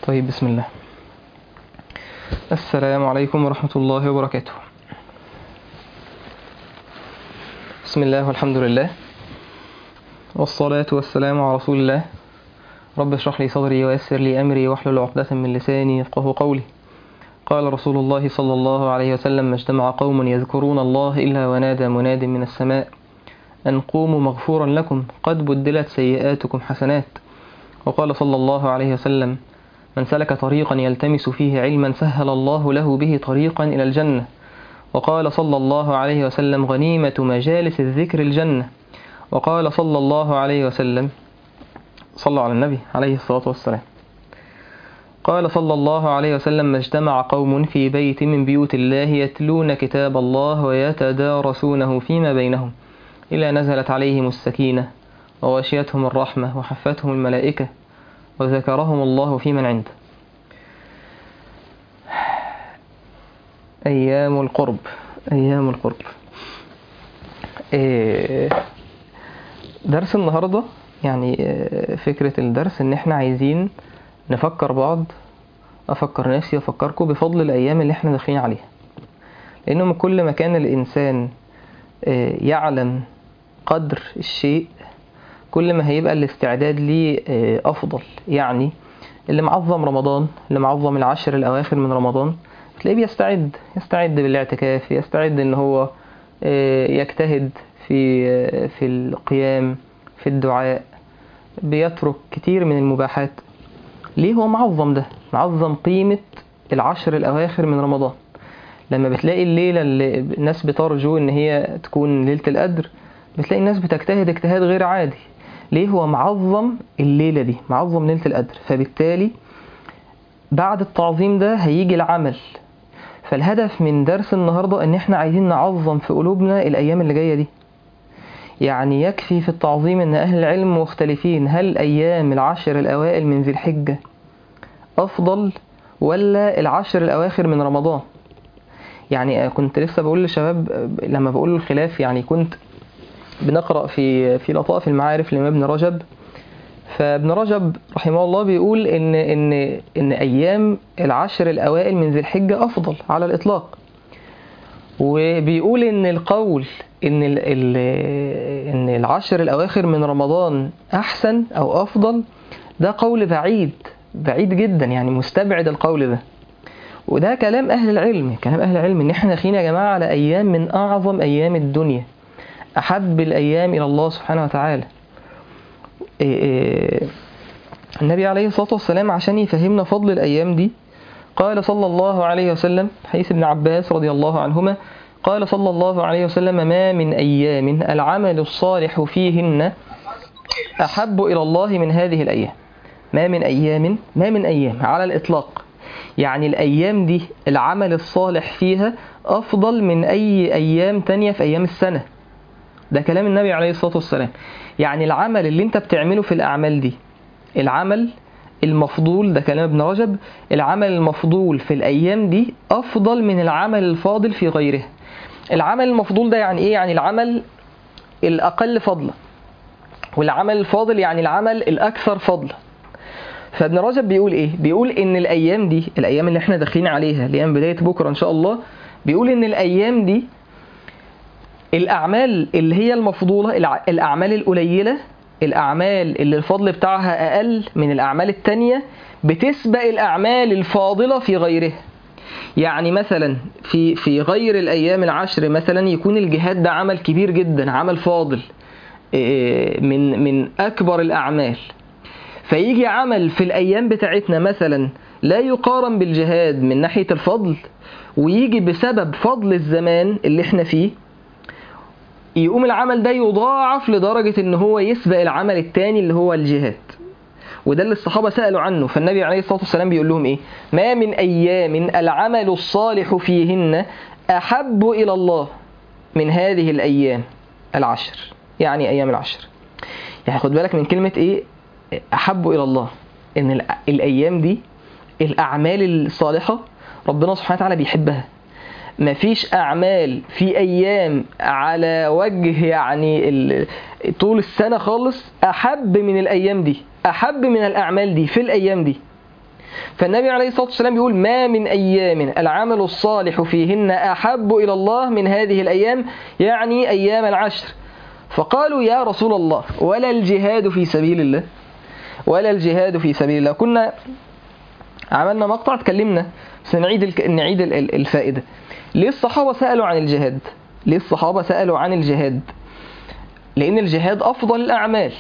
طيب بسم الله السلام عليكم ورحمة الله وبركاته بسم الله والحمد لله والصلاة والسلام على رسول الله رب اشرح لي صدري ويسر لي أمري واحلل عقدة من لساني يفقه قولي قال رسول الله صلى الله عليه وسلم ما اجتمع قوم يذكرون الله إلا ونادى مناد من السماء أن قوموا مغفورا لكم قد بدلت سيئاتكم حسنات وقال صلى الله عليه وسلم من سلك طريقا يلتمس فيه علما سهل الله له به طريقا إلى الجنة وقال صلى الله عليه وسلم غنيمة مجالس الذكر الجنة وقال صلى الله عليه وسلم صلى على النبي عليه الصلاة والسلام قال صلى الله عليه وسلم ما اجتمع قوم في بيت من بيوت الله يتلون كتاب الله ويتدارسونه فيما بينهم إلا نزلت عليهم السكينة وغشيتهم الرحمة وحفتهم الملائكة وذكرهم الله في من عنده أيام القرب أيام القرب درس النهاردة يعني فكرة الدرس إن إحنا عايزين نفكر بعض أفكر نفسي وأفكركم بفضل الأيام اللي إحنا داخلين عليها لأنه من كل ما كان الإنسان يعلم قدر الشيء كل ما هيبقى الاستعداد ليه أفضل يعني اللي معظم رمضان اللي معظم العشر الأواخر من رمضان تلاقيه بيستعد يستعد بالاعتكاف يستعد إن هو يجتهد في في القيام في الدعاء بيترك كتير من المباحات ليه هو معظم ده معظم قيمة العشر الأواخر من رمضان لما بتلاقي الليلة اللي الناس بترجو إن هي تكون ليلة القدر بتلاقي الناس بتجتهد اجتهاد غير عادي ليه هو معظم الليلة دي معظم ليلة القدر فبالتالي بعد التعظيم ده هيجي العمل فالهدف من درس النهاردة ان احنا عايزين نعظم في قلوبنا الايام اللي جاية دي يعني يكفي في التعظيم ان اهل العلم مختلفين هل ايام العشر الاوائل من ذي الحجة افضل ولا العشر الاواخر من رمضان يعني كنت لسه بقول للشباب لما بقول الخلاف يعني كنت بنقرأ في في لطائف المعارف لابن رجب فابن رجب رحمه الله بيقول ان ان ان ايام العشر الاوائل من ذي الحجه افضل على الاطلاق وبيقول ان القول ان ال ال ان العشر الاواخر من رمضان احسن او افضل ده قول بعيد بعيد جدا يعني مستبعد القول ده وده كلام اهل العلم كلام اهل العلم ان احنا داخلين يا جماعه على ايام من اعظم ايام الدنيا أحب الأيام إلى الله سبحانه وتعالى النبي عليه الصلاة والسلام عشان يفهمنا فضل الأيام دي قال صلى الله عليه وسلم حديث ابن عباس رضي الله عنهما قال صلى الله عليه وسلم ما من أيام العمل الصالح فيهن أحب إلى الله من هذه الأيام ما من أيام ما من أيام على الإطلاق يعني الأيام دي العمل الصالح فيها أفضل من أي أيام تانية في أيام السنة ده كلام النبي عليه الصلاة والسلام يعني العمل اللي انت بتعمله في الأعمال دي العمل المفضول ده كلام ابن رجب العمل المفضول في الأيام دي أفضل من العمل الفاضل في غيرها العمل المفضول ده يعني إيه؟ يعني العمل الأقل فضلا والعمل الفاضل يعني العمل الأكثر فضلا فابن رجب بيقول إيه؟ بيقول إن الأيام دي الأيام اللي احنا داخلين عليها اللي هي بداية بكرة إن شاء الله بيقول إن الأيام دي الأعمال اللي هي المفضولة الأعمال القليلة الأعمال اللي الفضل بتاعها أقل من الأعمال التانية بتسبق الأعمال الفاضلة في غيرها يعني مثلا في في غير الأيام العشر مثلا يكون الجهاد ده عمل كبير جدا عمل فاضل من من أكبر الأعمال فيجي عمل في الأيام بتاعتنا مثلا لا يقارن بالجهاد من ناحية الفضل ويجي بسبب فضل الزمان اللي احنا فيه يقوم العمل ده يضاعف لدرجة ان هو يسبق العمل التاني اللي هو الجهاد وده اللي الصحابة سألوا عنه فالنبي عليه الصلاة والسلام بيقول لهم ايه ما من ايام العمل الصالح فيهن احب الى الله من هذه الايام العشر يعني ايام العشر يعني خد بالك من كلمة ايه احب الى الله ان الايام دي الاعمال الصالحة ربنا سبحانه وتعالى بيحبها مفيش أعمال في أيام على وجه يعني طول السنة خالص أحب من الأيام دي أحب من الأعمال دي في الأيام دي فالنبي عليه الصلاة والسلام بيقول ما من أيام العمل الصالح فيهن أحب إلى الله من هذه الأيام يعني أيام العشر فقالوا يا رسول الله ولا الجهاد في سبيل الله ولا الجهاد في سبيل الله كنا عملنا مقطع اتكلمنا بس نعيد الك... نعيد ال- ال- الفائدة ليه الصحابة سألوا عن الجهاد ليه الصحابة سألوا عن الجهاد لأن الجهاد أفضل الأعمال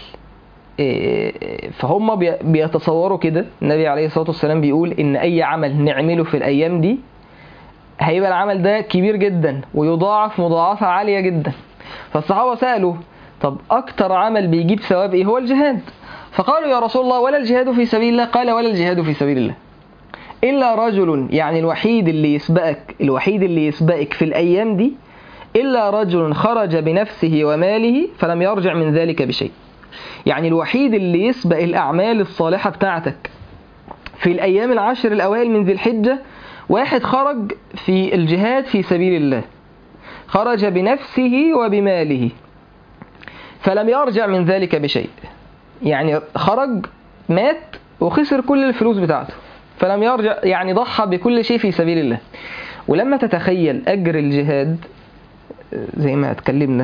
إيه، فهم بي- بيتصوروا كده النبي عليه الصلاة والسلام بيقول إن أي عمل نعمله في الأيام دي هيبقى العمل ده كبير جدا ويضاعف مضاعفة عالية جدا فالصحابة سألوا طب أكتر عمل بيجيب ثواب إيه هو الجهاد فقالوا يا رسول الله ولا الجهاد في سبيل الله قال ولا الجهاد في سبيل الله إلا رجل يعني الوحيد اللي يسبقك الوحيد اللي يسبقك في الأيام دي إلا رجل خرج بنفسه وماله فلم يرجع من ذلك بشيء يعني الوحيد اللي يسبق الأعمال الصالحة بتاعتك في الأيام العشر الأوائل من ذي الحجة واحد خرج في الجهاد في سبيل الله خرج بنفسه وبماله فلم يرجع من ذلك بشيء يعني خرج مات وخسر كل الفلوس بتاعته فلم يرجع يعني ضحى بكل شيء في سبيل الله ولما تتخيل أجر الجهاد زي ما اتكلمنا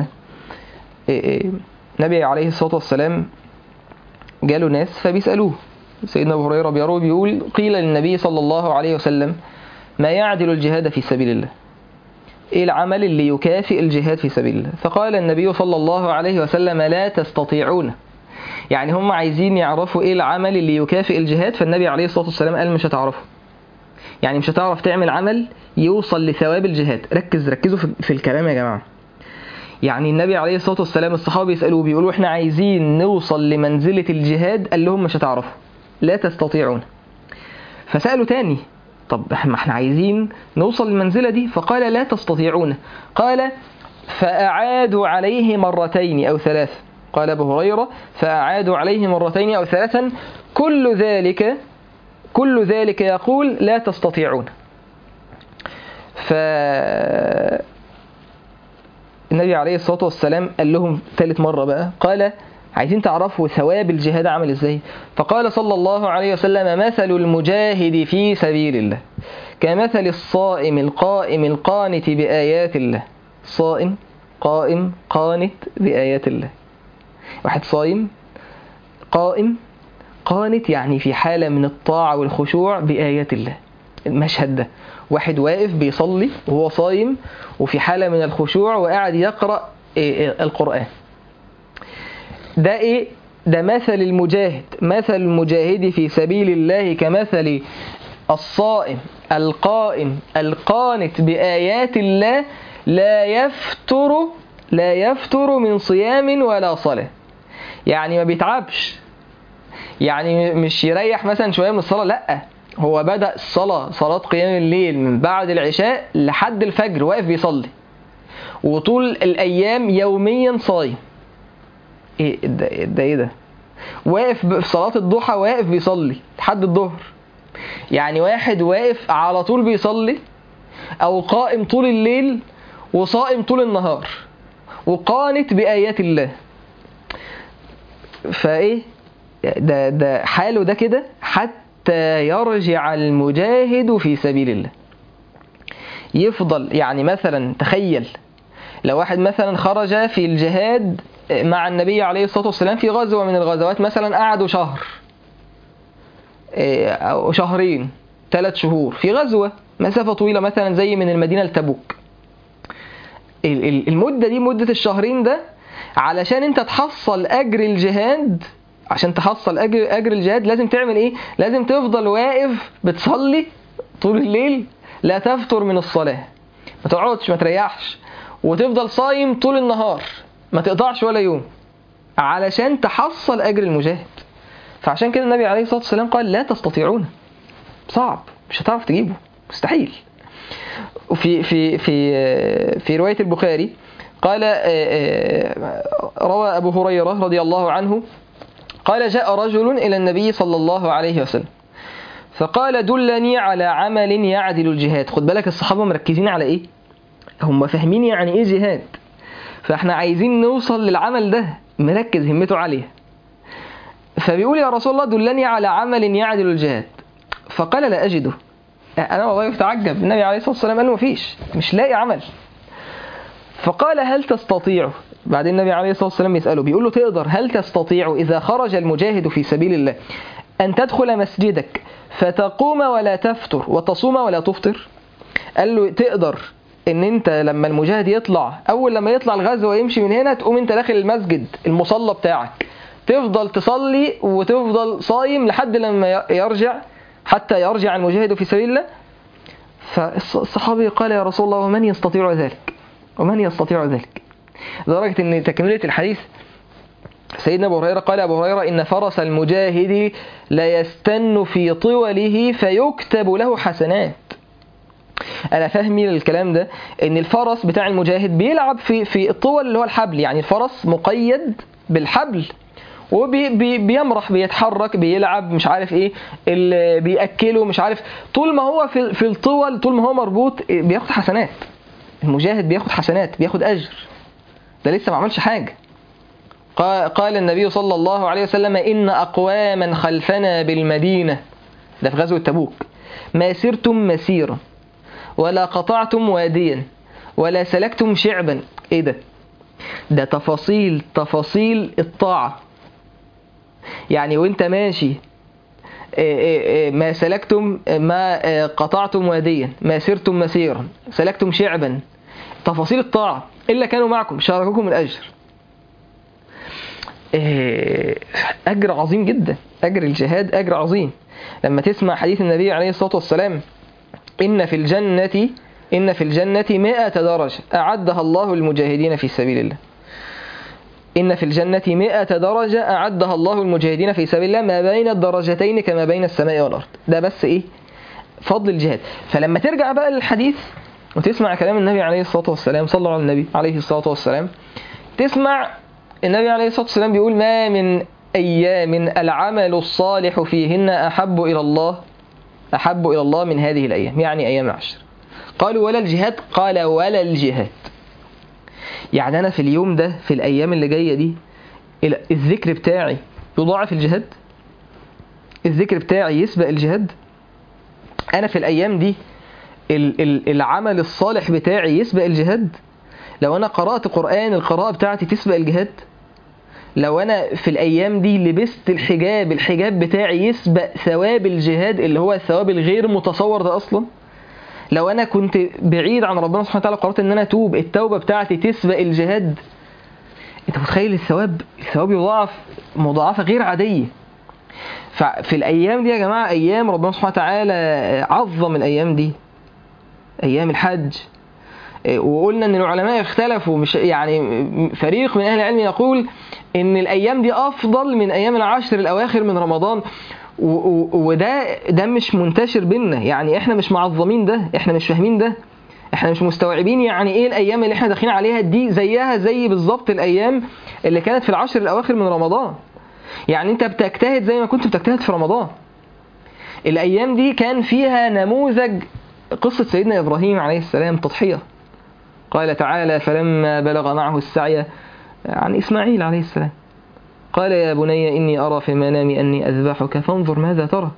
النبي عليه الصلاة والسلام جاله ناس فبيسألوه سيدنا أبو هريرة بيروي بيقول قيل للنبي صلى الله عليه وسلم ما يعدل الجهاد في سبيل الله ايه العمل اللي يكافئ الجهاد في سبيل الله فقال النبي صلى الله عليه وسلم لا تستطيعون يعني هم عايزين يعرفوا ايه العمل اللي يكافئ الجهاد فالنبي عليه الصلاة والسلام قال مش هتعرفوا يعني مش هتعرف تعمل عمل يوصل لثواب الجهاد ركز ركزوا في- في الكلام يا جماعة يعني النبي عليه الصلاة والسلام الصحابة يسألوه بيقولوا احنا عايزين نوصل لمنزلة الجهاد قال لهم مش هتعرفوا لا تستطيعون فسألوا تاني طب ما احنا عايزين نوصل للمنزلة دي فقال لا تستطيعون قال فأعادوا عليه مرتين أو ثلاث قال أبو هريرة فأعادوا عليه مرتين أو ثلاثا كل ذلك كل ذلك يقول لا تستطيعون ف النبي عليه الصلاة والسلام قال لهم ثالث مرة بقى قال عايزين تعرفوا ثواب الجهاد عامل ازاي فقال صلى الله عليه وسلم مثل المجاهد في سبيل الله كمثل الصائم القائم القانت بآيات الله صائم قائم قانت بآيات الله واحد صايم قائم قانت يعني في حالة من الطاعة والخشوع بآيات الله المشهد ده واحد واقف بيصلي وهو صايم وفي حالة من الخشوع وقاعد يقرأ إيه إيه القرآن ده ايه ده مثل المجاهد مثل المجاهد في سبيل الله كمثل الصائم القائم القانت بآيات الله لا يفتر لا يفتر من صيام ولا صلاة يعني ما بيتعبش يعني مش يريح مثلا شوية من الصلاة لأ هو بدأ الصلاة صلاة قيام الليل من بعد العشاء لحد الفجر واقف بيصلي وطول الأيام يوميا صايم ايه ده, ده ايه ده واقف ب- في صلاة الضحى واقف بيصلي لحد الظهر يعني واحد واقف على طول بيصلي او قائم طول الليل وصائم طول النهار وقانت بآيات الله فايه ده ده حاله ده كده حتى يرجع المجاهد في سبيل الله يفضل يعني مثلا تخيل لو واحد مثلا خرج في الجهاد مع النبي عليه الصلاة والسلام في غزوة من الغزوات مثلا قعدوا شهر إيه، أو شهرين ثلاث شهور في غزوة مسافة طويلة مثلا زي من المدينة لتبوك ال- ال- المدة دي مدة الشهرين ده علشان انت تحصل أجر الجهاد عشان تحصل أجر أجر الجهاد لازم تعمل إيه؟ لازم تفضل واقف بتصلي طول الليل لا تفتر من الصلاة ما تقعدش ما تريحش وتفضل صايم طول النهار ما تقطعش ولا يوم علشان تحصل أجر المجاهد فعشان كده النبي عليه الصلاة والسلام قال لا تستطيعون صعب مش هتعرف تجيبه مستحيل وفي في في في رواية البخاري قال روى أبو هريرة رضي الله عنه قال جاء رجل إلى النبي صلى الله عليه وسلم فقال دلني على عمل يعدل الجهاد خد بالك الصحابة مركزين على إيه هم فاهمين يعني إيه جهاد فاحنا عايزين نوصل للعمل ده مركز همته عليه فبيقول يا رسول الله دلني على عمل يعدل الجهاد فقال لا أجده أنا والله بتعجب النبي عليه الصلاة والسلام قال له مفيش مش لاقي عمل فقال هل تستطيع بعدين النبي عليه الصلاة والسلام يسأله بيقول له تقدر هل تستطيع إذا خرج المجاهد في سبيل الله أن تدخل مسجدك فتقوم ولا تفطر وتصوم ولا تفطر قال له تقدر ان انت لما المجاهد يطلع اول لما يطلع الغزو ويمشي من هنا تقوم انت داخل المسجد المصلى بتاعك تفضل تصلي وتفضل صايم لحد لما يرجع حتى يرجع المجاهد في سبيل الله فالصحابي قال يا رسول الله ومن يستطيع ذلك ومن يستطيع ذلك لدرجة ان تكملة الحديث سيدنا ابو هريره قال ابو هريره ان فرس المجاهد لا يستن في طوله فيكتب له حسنات انا فاهمي للكلام ده ان الفرس بتاع المجاهد بيلعب في في الطول اللي هو الحبل يعني الفرس مقيد بالحبل وبيمرح بيتحرك بيلعب مش عارف ايه اللي بياكله مش عارف طول ما هو في في الطول طول ما هو مربوط بياخد حسنات المجاهد بياخد حسنات بياخد اجر ده لسه ما عملش حاجه قال النبي صلى الله عليه وسلم إن أقواما خلفنا بالمدينة ده في غزوة تبوك ما سرتم مسيرا ولا قطعتم واديا ولا سلكتم شعبا ايه ده ده تفاصيل تفاصيل الطاعة يعني وانت ماشي ما سلكتم ما قطعتم واديا ما سرتم مسيرا سلكتم شعبا تفاصيل الطاعة إلا كانوا معكم شاركوكم الأجر أجر عظيم جدا أجر الجهاد أجر عظيم لما تسمع حديث النبي عليه الصلاة والسلام إن في الجنة إن في الجنة مئة درجة أعدها الله المجاهدين في سبيل الله إن في الجنة مئة درجة أعدها الله المجاهدين في سبيل الله ما بين الدرجتين كما بين السماء والأرض ده بس إيه فضل الجهاد فلما ترجع بقى للحديث وتسمع كلام النبي عليه الصلاة والسلام صلى على النبي عليه الصلاة والسلام تسمع النبي عليه الصلاة والسلام بيقول ما من أيام العمل الصالح فيهن أحب إلى الله أحب إلى الله من هذه الأيام يعني أيام العشر قالوا ولا الجهاد قال ولا الجهاد يعني أنا في اليوم ده في الأيام اللي جاية دي الذكر بتاعي يضاعف الجهاد الذكر بتاعي يسبق الجهاد أنا في الأيام دي العمل الصالح بتاعي يسبق الجهاد لو أنا قرأت قرآن القراءة بتاعتي تسبق الجهاد لو أنا في الأيام دي لبست الحجاب الحجاب بتاعي يسبق ثواب الجهاد اللي هو الثواب الغير متصور ده أصلا لو أنا كنت بعيد عن ربنا سبحانه وتعالى قررت إن أنا أتوب التوبة بتاعتي تسبق الجهاد أنت متخيل الثواب الثواب يضاعف مضاعفة غير عادية ففي الأيام دي يا جماعة أيام ربنا سبحانه وتعالى عظم الأيام دي أيام الحج وقلنا ان العلماء اختلفوا مش يعني فريق من اهل العلم يقول ان الايام دي افضل من ايام العشر الاواخر من رمضان وده ده مش منتشر بينا يعني احنا مش معظمين ده احنا مش فاهمين ده احنا مش مستوعبين يعني ايه الايام اللي احنا داخلين عليها دي زيها زي بالظبط الايام اللي كانت في العشر الاواخر من رمضان يعني انت بتجتهد زي ما كنت بتجتهد في رمضان الايام دي كان فيها نموذج قصة سيدنا إبراهيم عليه السلام تضحية قال تعالى فلما بلغ معه السعي عن إسماعيل عليه السلام قال يا بني إني أرى في المنام أني أذبحك فانظر ماذا ترى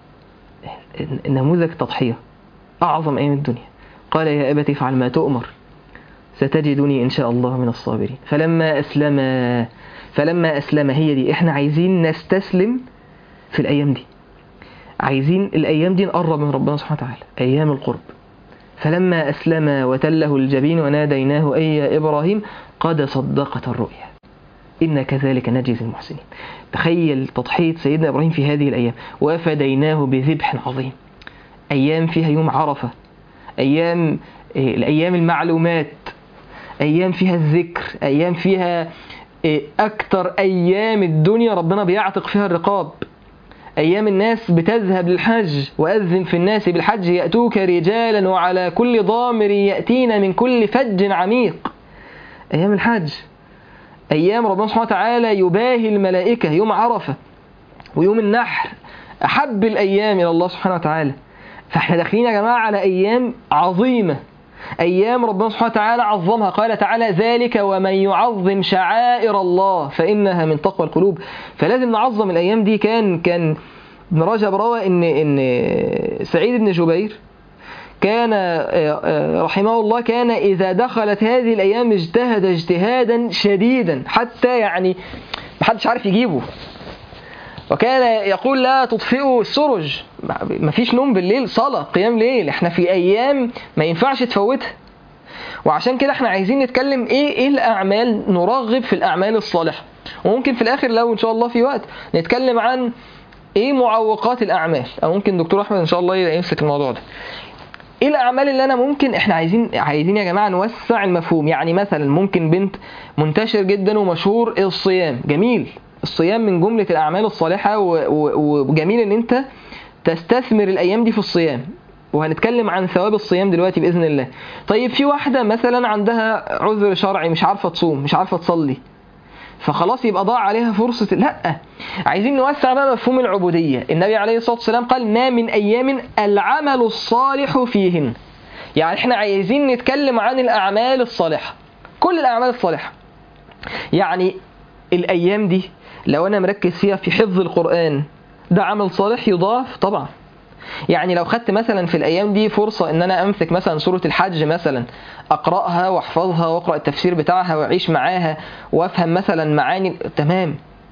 نموذج تضحية أعظم أيام الدنيا قال يا أبت افعل ما تؤمر ستجدني إن شاء الله من الصابرين فلما أسلم فلما أسلم هي دي إحنا عايزين نستسلم في الأيام دي عايزين الأيام دي نقرب من ربنا سبحانه وتعالى أيام القرب فلما أسلم وتله الجبين وناديناه أي يا إبراهيم قد صدقت الرؤيا إن كذلك نجزي المحسنين تخيل تضحية سيدنا إبراهيم في هذه الأيام وفديناه بذبح عظيم أيام فيها يوم عرفة أيام الأيام المعلومات أيام فيها الذكر أيام فيها أكتر أيام الدنيا ربنا بيعتق فيها الرقاب أيام الناس بتذهب للحج وأذن في الناس بالحج يأتوك رجالا وعلى كل ضامر يأتين من كل فج عميق أيام الحج أيام ربنا سبحانه وتعالى يباهي الملائكة يوم عرفة ويوم النحر أحب الأيام إلى الله سبحانه وتعالى فاحنا داخلين يا جماعة على أيام عظيمة أيام ربنا سبحانه وتعالى عظمها قال تعالى ذلك ومن يعظم شعائر الله فإنها من تقوى القلوب فلازم نعظم الأيام دي كان كان ابن رجب روى ان ان سعيد بن جبير كان آه، آه، رحمه الله كان إذا دخلت هذه الأيام اجتهد اجتهادا شديدا حتى يعني محدش عارف يجيبه وكان يقول لا تطفئوا السرج مفيش نوم بالليل صلاة قيام ليل احنا في أيام ما ينفعش تفوتها وعشان كده احنا عايزين نتكلم ايه ايه الأعمال نرغب في الأعمال الصالحة وممكن في الآخر لو إن شاء الله في وقت نتكلم عن ايه معوقات الأعمال أو ممكن دكتور أحمد إن شاء الله يمسك الموضوع ده ايه الاعمال اللي انا ممكن احنا عايزين عايزين يا جماعه نوسع المفهوم يعني مثلا ممكن بنت منتشر جدا ومشهور الصيام جميل الصيام من جمله الاعمال الصالحه و- و- وجميل ان انت تستثمر الايام دي في الصيام وهنتكلم عن ثواب الصيام دلوقتي باذن الله طيب في واحده مثلا عندها عذر شرعي مش عارفه تصوم مش عارفه تصلي فخلاص يبقى ضاع عليها فرصة لا عايزين نوسع بقى مفهوم العبودية النبي عليه الصلاة والسلام قال ما من أيام العمل الصالح فيهن يعني احنا عايزين نتكلم عن الأعمال الصالحة كل الأعمال الصالحة يعني الأيام دي لو أنا مركز فيها في حفظ القرآن ده عمل صالح يضاف طبعا يعني لو خدت مثلا في الايام دي فرصه ان انا امسك مثلا سوره الحج مثلا اقراها واحفظها واقرا التفسير بتاعها واعيش معاها وافهم مثلا معاني تمام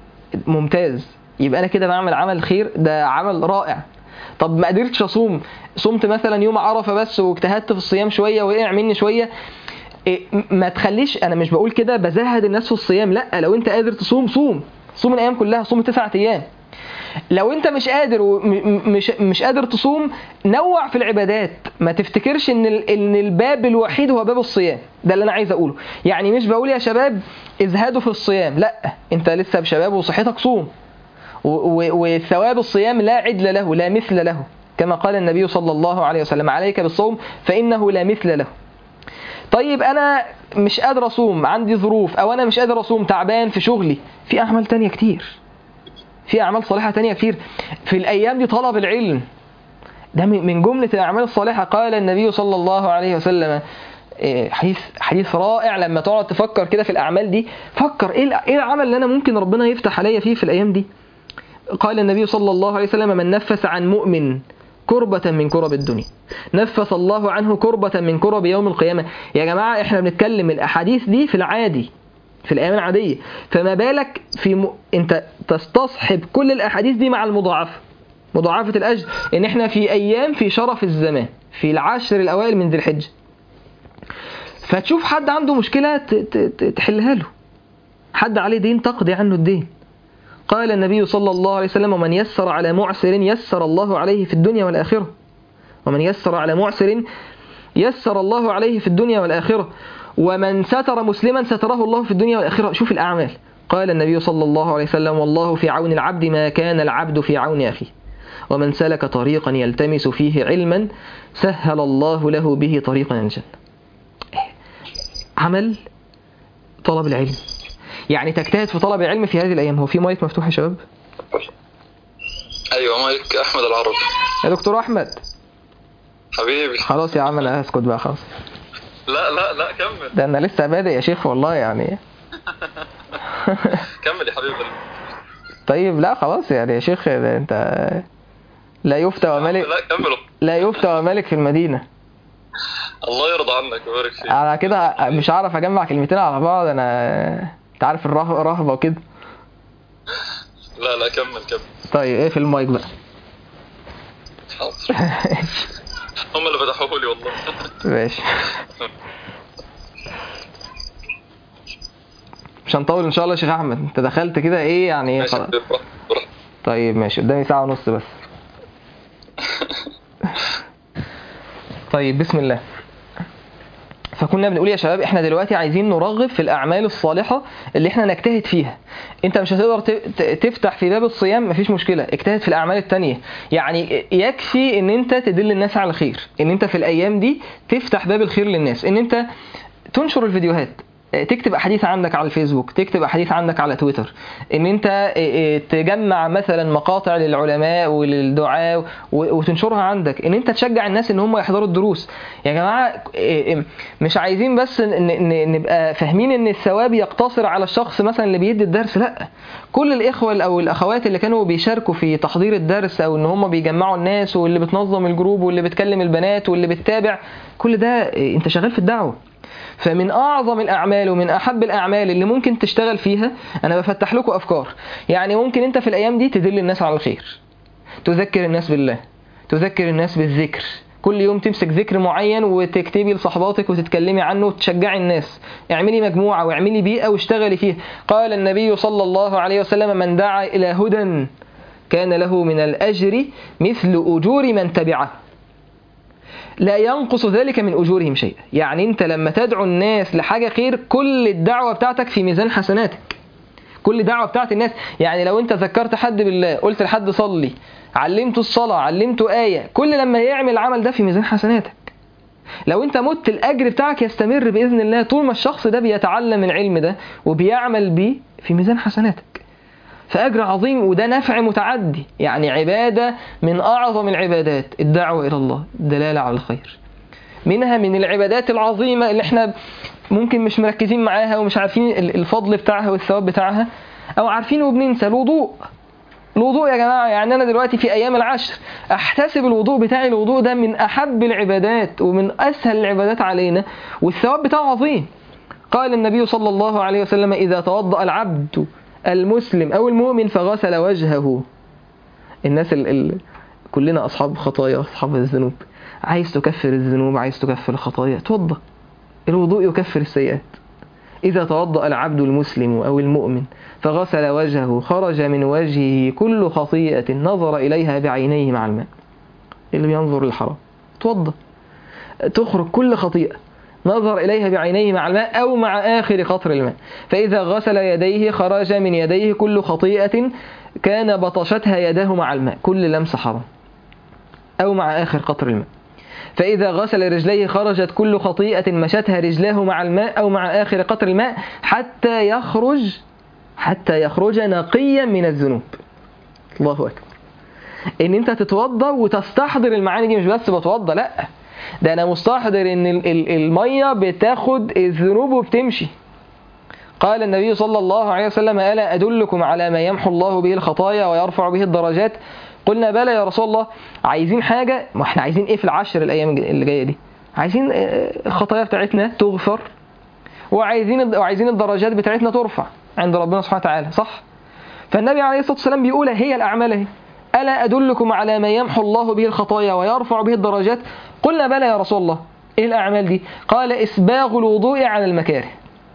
ممتاز يبقى انا كده بعمل عمل خير ده عمل رائع طب ما قدرتش اصوم صمت مثلا يوم عرفه بس واجتهدت في الصيام شويه وقع مني شويه إيه، م- ما تخليش انا مش بقول كده بزهد الناس في الصيام لا لو انت قادر تصوم صوم صوم الايام كلها صوم تسعة ايام لو انت مش قادر ومش مش قادر تصوم نوع في العبادات ما تفتكرش ان ال- ان الباب الوحيد هو باب الصيام ده اللي انا عايز اقوله يعني مش بقول يا شباب ازهدوا في الصيام لا انت لسه بشباب وصحتك صوم و- و- وثواب الصيام لا عدل له لا مثل له كما قال النبي صلى الله عليه وسلم عليك بالصوم فانه لا مثل له طيب انا مش قادر اصوم عندي ظروف او انا مش قادر اصوم تعبان في شغلي في اعمال تانية كتير في اعمال صالحه تانية كتير في الايام دي طلب العلم ده من من جمله الاعمال الصالحه قال النبي صلى الله عليه وسلم إيه، حديث حديث رائع لما تقعد تفكر كده في الاعمال دي فكر ايه الع- ايه العمل اللي انا ممكن ربنا يفتح عليا فيه في الايام دي قال النبي صلى الله عليه وسلم من نفس عن مؤمن كربة من كرب الدنيا نفس الله عنه كربة من كرب يوم القيامة يا جماعة احنا بنتكلم الأحاديث دي في العادي في الأيام العادية فما بالك في م... انت تستصحب كل الأحاديث دي مع المضاعفة مضاعفة الأجر إن إحنا في أيام في شرف الزمان في العشر الأوائل من ذي الحجة فتشوف حد عنده مشكلة ت- ت- ت- تحلها له حد عليه دين تقضي عنه الدين قال النبي صلى الله عليه وسلم ومن يسر على معسر يسر الله عليه في الدنيا والآخرة ومن يسر على معسر يسر الله عليه في الدنيا والآخرة ومن ستر مسلما ستره الله في الدنيا والآخرة شوف الأعمال قال النبي صلى الله عليه وسلم والله في عون العبد ما كان العبد في عون أخيه ومن سلك طريقا يلتمس فيه علما سهل الله له به طريقا إلى الجنة عمل طلب العلم يعني تجتهد في طلب العلم في هذه الأيام هو في مايك مفتوح يا شباب ايوه مايك احمد العربي يا دكتور أحمد حبيبي خلاص يا عم أنا هسكت بقى خلاص لا لا لا كمل ده أنا لسه بادئ يا شيخ والله يعني كمل يا حبيبي طيب لا خلاص يعني يا شيخ ده انت لا يفتى وملك لا كمل لا يفتى وملك في المدينة الله يرضى عنك ويبارك فيك انا كده مش هعرف اجمع كلمتين على بعض انا انت عارف الرهبة الرهبة وكده لا لا كمل كمل طيب ايه في المايك بقى حاضر هم اللي فتحوه لي والله ماشي مش هنطول ان شاء الله يا شيخ احمد انت دخلت كده ايه يعني ماشي يا خلاص حبيبي براحتك براحتك. طيب ماشي قدامي ساعة ونص بس طيب بسم الله فكنا بنقول يا شباب احنا دلوقتي عايزين نرغب في الاعمال الصالحه اللي احنا نجتهد فيها انت مش هتقدر ت- ت- تفتح في باب الصيام مفيش مشكله اجتهد في الاعمال التانية يعني يكفي ان انت تدل الناس على الخير ان انت في الايام دي تفتح باب الخير للناس ان انت تنشر الفيديوهات تكتب احاديث عندك على الفيسبوك تكتب احاديث عندك على تويتر ان انت تجمع مثلا مقاطع للعلماء وللدعاء وتنشرها عندك ان انت تشجع الناس ان هم يحضروا الدروس يا جماعه مش عايزين بس نبقى فاهمين ان الثواب يقتصر على الشخص مثلا اللي بيدي الدرس لا كل الاخوه او الاخوات اللي كانوا بيشاركوا في تحضير الدرس او ان هم بيجمعوا الناس واللي بتنظم الجروب واللي بتكلم البنات واللي بتتابع كل ده انت شغال في الدعوه فمن اعظم الاعمال ومن احب الاعمال اللي ممكن تشتغل فيها انا بفتح لكم افكار يعني ممكن انت في الايام دي تدل الناس على الخير تذكر الناس بالله تذكر الناس بالذكر كل يوم تمسك ذكر معين وتكتبي لصحباتك وتتكلمي عنه وتشجعي الناس اعملي مجموعة واعملي بيئة واشتغلي فيها قال النبي صلى الله عليه وسلم من دعا إلى هدى كان له من الأجر مثل أجور من تبعه لا ينقص ذلك من أجورهم شيئا يعني أنت لما تدعو الناس لحاجة خير كل الدعوة بتاعتك في ميزان حسناتك كل دعوة بتاعت الناس يعني لو أنت ذكرت حد بالله قلت لحد صلي علمته الصلاة علمته آية كل لما يعمل العمل ده في ميزان حسناتك لو انت مت الاجر بتاعك يستمر باذن الله طول ما الشخص ده بيتعلم العلم ده وبيعمل بيه في ميزان حسناتك فاجر عظيم وده نفع متعدي يعني عباده من اعظم العبادات الدعوه الى الله الدلاله على الخير منها من العبادات العظيمه اللي احنا ممكن مش مركزين معاها ومش عارفين الفضل بتاعها والثواب بتاعها او عارفين وبننسى الوضوء الوضوء يا جماعة يعني أنا دلوقتي في أيام العشر أحتسب الوضوء بتاعي الوضوء ده من أحب العبادات ومن أسهل العبادات علينا والثواب بتاعه عظيم قال النبي صلى الله عليه وسلم إذا توضأ العبد المسلم أو المؤمن فغسل وجهه الناس ال ال كلنا أصحاب خطايا أصحاب الذنوب عايز تكفر الذنوب عايز تكفر الخطايا توضأ الوضوء يكفر السيئات إذا توضأ العبد المسلم أو المؤمن فغسل وجهه خرج من وجهه كل خطيئة نظر إليها بعينيه مع الماء اللي بينظر للحرام توضأ تخرج كل خطيئة نظر إليها بعينيه مع الماء أو مع آخر قطر الماء فإذا غسل يديه خرج من يديه كل خطيئة كان بطشتها يداه مع الماء كل لمسة حرام أو مع آخر قطر الماء فإذا غسل رجليه خرجت كل خطيئة مشتها رجلاه مع الماء أو مع آخر قطر الماء حتى يخرج حتى يخرج نقيا من الذنوب الله أكبر إن أنت تتوضى وتستحضر المعاني دي مش بس بتوضى لأ ده أنا مستحضر إن المية بتاخد الذنوب وبتمشي قال النبي صلى الله عليه وسلم ألا أدلكم على ما يمحو الله به الخطايا ويرفع به الدرجات قلنا بلى يا رسول الله عايزين حاجة ما احنا عايزين ايه في العشر الايام اللي جاية دي عايزين الخطايا بتاعتنا تغفر وعايزين وعايزين الدرجات بتاعتنا ترفع عند ربنا سبحانه وتعالى صح فالنبي عليه الصلاة والسلام بيقول هي الأعمال اهي ألا أدلكم على ما يمحو الله به الخطايا ويرفع به الدرجات قلنا بلى يا رسول الله ايه الأعمال دي قال إسباغ الوضوء على المكاره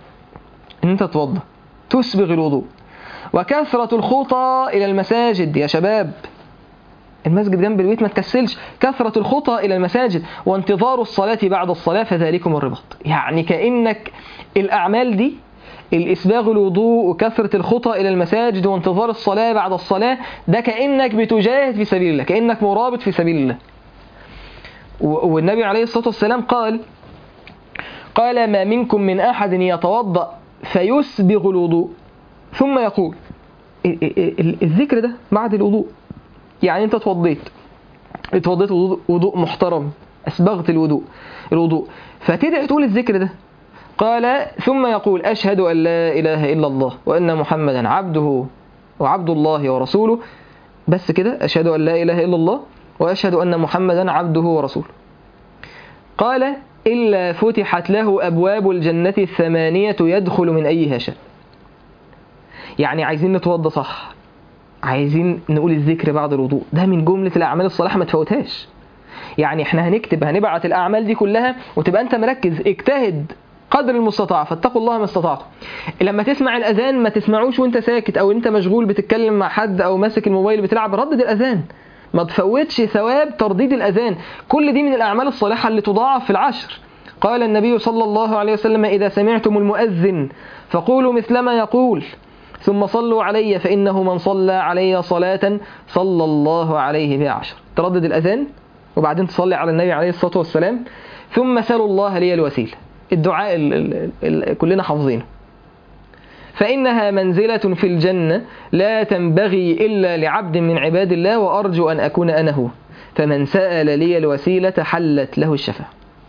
ان انت تتوضا تسبغ الوضوء وكثرة الخطى إلى المساجد يا شباب المسجد جنب البيت ما تكسلش كثرة الخطى إلى المساجد وانتظار الصلاة بعد الصلاة فذلكم الرباط يعني كأنك الأعمال دي الإسباغ الوضوء وكثرة الخطى إلى المساجد وانتظار الصلاة بعد الصلاة ده كأنك بتجاهد في سبيل الله كأنك مرابط في سبيل الله والنبي عليه الصلاة والسلام قال قال ما منكم من أحد يتوضأ فيسبغ الوضوء ثم يقول الذكر ده بعد الوضوء يعني انت اتوضيت اتوضيت وضوء, وضوء محترم اسبغت الوضوء الوضوء فتدعي تقول الذكر ده قال ثم يقول أشهد أن لا إله إلا الله وأن محمدا عبده وعبد الله ورسوله بس كده أشهد أن لا إله إلا الله وأشهد أن محمدا عبده ورسوله قال إلا فتحت له أبواب الجنة الثمانية يدخل من أيها شاء يعني عايزين نتوضى صح عايزين نقول الذكر بعد الوضوء ده من جملة الأعمال الصالحة ما تفوتهاش يعني احنا هنكتب هنبعت الأعمال دي كلها وتبقى أنت مركز اجتهد قدر المستطاع فاتقوا الله ما استطعتم لما تسمع الأذان ما تسمعوش وانت ساكت أو انت مشغول بتتكلم مع حد أو ماسك الموبايل بتلعب ردد الأذان ما تفوتش ثواب ترديد الأذان كل دي من الأعمال الصالحة اللي تضاعف في العشر قال النبي صلى الله عليه وسلم إذا سمعتم المؤذن فقولوا مثلما يقول ثم صلوا علي فإنه من صلى علي صلاة صلى الله عليه بها عشر تردد الأذان وبعدين تصلي على النبي عليه الصلاة والسلام ثم سلوا الله لي الوسيلة الدعاء ال ال ال كلنا حافظينه فإنها منزلة في الجنة لا تنبغي إلا لعبد من عباد الله وأرجو أن أكون أنا هو فمن سأل لي الوسيلة حلت له الشفاعة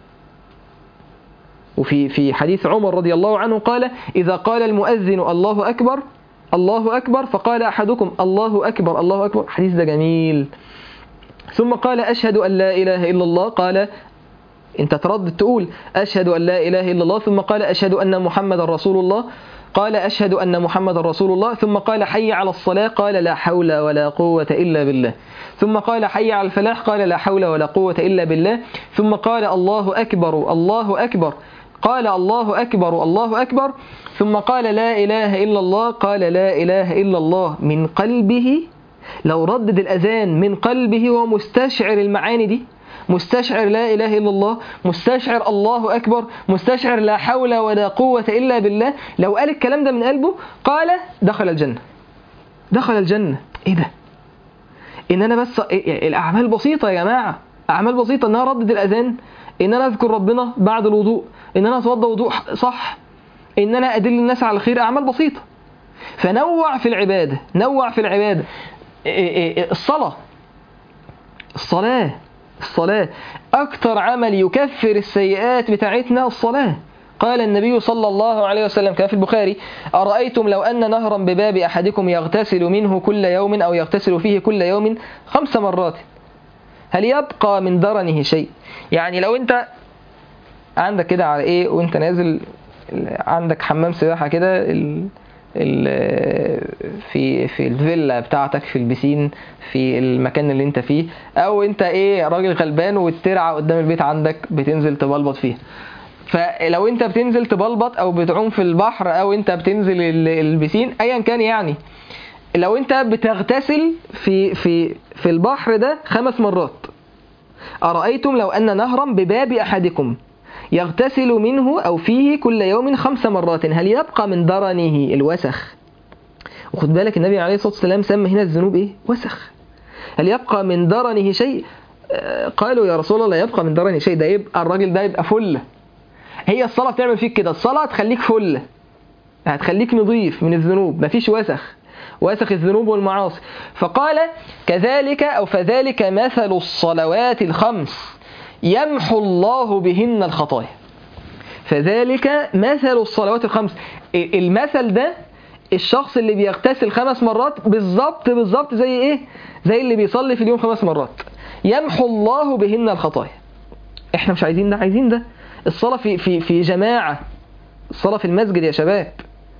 وفي في حديث عمر رضي الله عنه قال إذا قال المؤذن الله أكبر الله أكبر فقال أحدكم الله أكبر الله أكبر حديث ده جميل ثم قال أشهد أن لا إله إلا الله قال أنت تردد تقول أشهد أن لا إله إلا الله ثم قال أشهد أن محمد رسول الله قال أشهد أن محمد رسول الله ثم قال حي على الصلاة قال لا حول ولا قوة إلا بالله ثم قال حي على الفلاح قال لا حول ولا قوة إلا بالله ثم قال الله أكبر الله أكبر قال الله أكبر الله أكبر ثم قال لا إله إلا الله قال لا إله إلا الله من قلبه لو ردد الأذان من قلبه وهو مستشعر المعاني دي مستشعر لا إله إلا الله مستشعر الله أكبر مستشعر لا حول ولا قوة إلا بالله لو قال الكلام ده من قلبه قال دخل الجنة دخل الجنة إيه ده إن أنا بس الأعمال بسيطة يا جماعة أعمال بسيطة إن أنا أردد الأذان إن أنا أذكر ربنا بعد الوضوء إن أنا أتوضى وضوء صح إن أنا أدل الناس على الخير أعمال بسيطة فنوع في العبادة نوع في العبادة الصلاة الصلاة الصلاة أكثر عمل يكفر السيئات بتاعتنا الصلاة قال النبي صلى الله عليه وسلم كما في البخاري أرأيتم لو أن نهرا بباب أحدكم يغتسل منه كل يوم أو يغتسل فيه كل يوم خمس مرات هل يبقى من درنه شيء يعني لو أنت عندك كده على إيه وأنت نازل عندك حمام سباحة كده ال... في في الفيلا بتاعتك في البسين في المكان اللي انت فيه او انت ايه راجل غلبان والترعه قدام البيت عندك بتنزل تبلبط فيها فلو انت بتنزل تبلبط او بتعوم في البحر او انت بتنزل البسين ايا كان يعني لو انت بتغتسل في في في البحر ده خمس مرات ارايتم لو ان نهرا بباب احدكم يغتسل منه أو فيه كل يوم خمس مرات هل يبقى من درنه الوسخ وخد بالك النبي عليه الصلاة والسلام سمى هنا الذنوب إيه؟ وسخ هل يبقى من درنه شيء قالوا يا رسول الله لا يبقى من درنه شيء ده يبقى الراجل ده يبقى فلة هي الصلاة بتعمل فيك كده الصلاة تخليك فلة هتخليك نظيف من الذنوب مفيش وسخ وسخ الذنوب والمعاصي فقال كذلك أو فذلك مثل الصلوات الخمس يمحو الله بهن الخطايا فذلك مثل الصلوات الخمس المثل ده الشخص اللي بيغتسل خمس مرات بالظبط بالظبط زي ايه زي اللي بيصلي في اليوم خمس مرات يمحو الله بهن الخطايا احنا مش عايزين ده عايزين ده الصلاة في في في جماعة الصلاة في المسجد يا شباب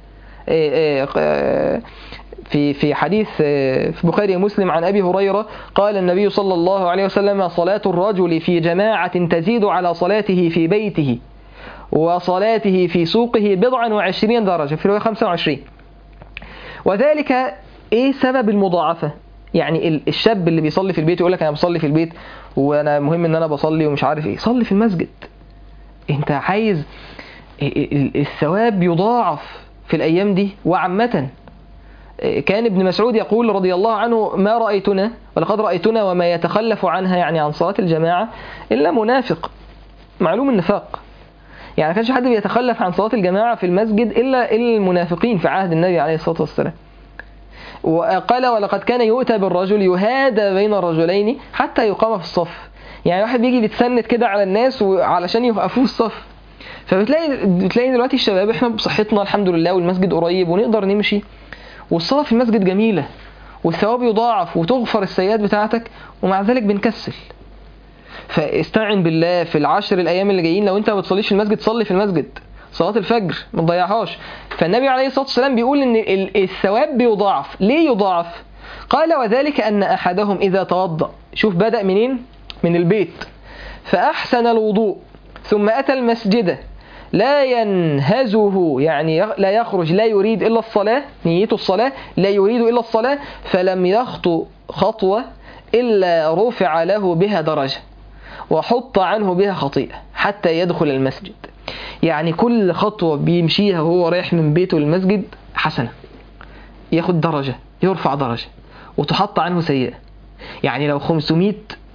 في في حديث في بخاري ومسلم عن ابي هريره قال النبي صلى الله عليه وسلم صلاه الرجل في جماعه تزيد على صلاته في بيته وصلاته في سوقه بضعا وعشرين درجه في روايه 25 وذلك ايه سبب المضاعفه يعني الشاب اللي بيصلي في البيت يقول لك انا بصلي في البيت وانا مهم ان انا بصلي ومش عارف ايه صلي في المسجد انت عايز الثواب يضاعف في الايام دي وعامه كان ابن مسعود يقول رضي الله عنه ما رأيتنا ولقد رأيتنا وما يتخلف عنها يعني عن صلاة الجماعة إلا منافق معلوم النفاق يعني ما كانش حد بيتخلف عن صلاة الجماعة في المسجد إلا إلا المنافقين في عهد النبي عليه الصلاة والسلام وقال ولقد كان يؤتى بالرجل يهادى بين الرجلين حتى يقام في الصف يعني واحد بيجي بيتسند كده على الناس علشان يوقفوه الصف فبتلاقي بتلاقي دلوقتي الشباب احنا بصحتنا الحمد لله والمسجد قريب ونقدر نمشي والصلاة في المسجد جميلة والثواب يضاعف وتغفر السيئات بتاعتك ومع ذلك بنكسل فاستعن بالله في العشر الأيام اللي جايين لو أنت ما بتصليش في المسجد صلي في المسجد صلاة الفجر ما تضيعهاش فالنبي عليه الصلاة والسلام بيقول إن الثواب بيضاعف ليه يضاعف؟ قال وذلك أن أحدهم إذا توضأ شوف بدأ منين؟ من البيت فأحسن الوضوء ثم أتى المسجد لا ينهزه يعني لا يخرج لا يريد إلا الصلاة نيته الصلاة لا يريد إلا الصلاة فلم يخطو خطوة إلا رفع له بها درجة وحط عنه بها خطيئة حتى يدخل المسجد يعني كل خطوة بيمشيها وهو رايح من بيته للمسجد حسنة ياخد درجة يرفع درجة وتحط عنه سيئة يعني لو 500